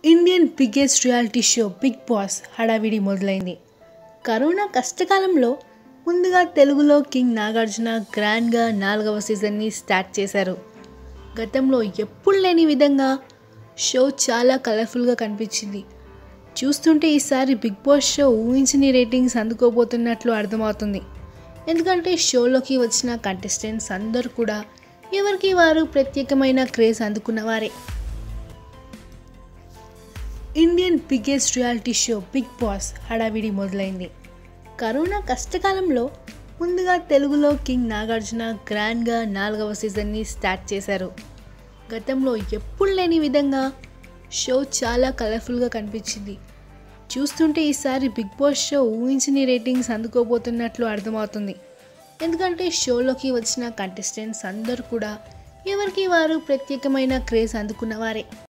Indian biggest reality show Bigg Boss హడావిడి మొదలైంది corona కష్టకాలంలో ముందుగా తెలుగులో కింగ్ నాగార్జున గ్రాండ్గా నాలుగవ సీజన్ని స్టార్ట్ చేశారు గతంలో ఎప్పుడు లేని విధంగా షో చాలా కలర్ఫుల్గా కనిపించింది చూస్తుంటే ఈసారి బిగ్ బాస్ షో ఊహించని రేటింగ్స్ అందుకోబోతున్నట్లు అర్థమవుతుంది ఎందుకంటే షోలోకి వచ్చిన కంటెస్టెంట్స్ అందరూ కూడా ఎవరికి వారు ప్రత్యేకమైన క్రేజ్ అందుకున్నవారే Indian biggest reality show Bigg Boss హడావిడి మొదలైంది కరోనా కష్టకాలంలో ముందుగా తెలుగులో కింగ్ నాగార్జున గ్రాండ్గా నాలుగవ సీజన్ని స్టార్ట్ చేశారు గతంలో ఎప్పుడు లేని విధంగా షో చాలా కలర్ఫుల్గా కనిపించింది చూస్తుంటే ఈసారి బిగ్ బాస్ షో ఊహించని రేటింగ్స్ అందుకోబోతున్నట్లు అర్థమవుతుంది ఎందుకంటే షోలోకి వచ్చిన కంటెస్టెంట్స్ అందరూ కూడా ఎవరికి వారు ప్రత్యేకమైన క్రేజ్ అందుకున్నవారే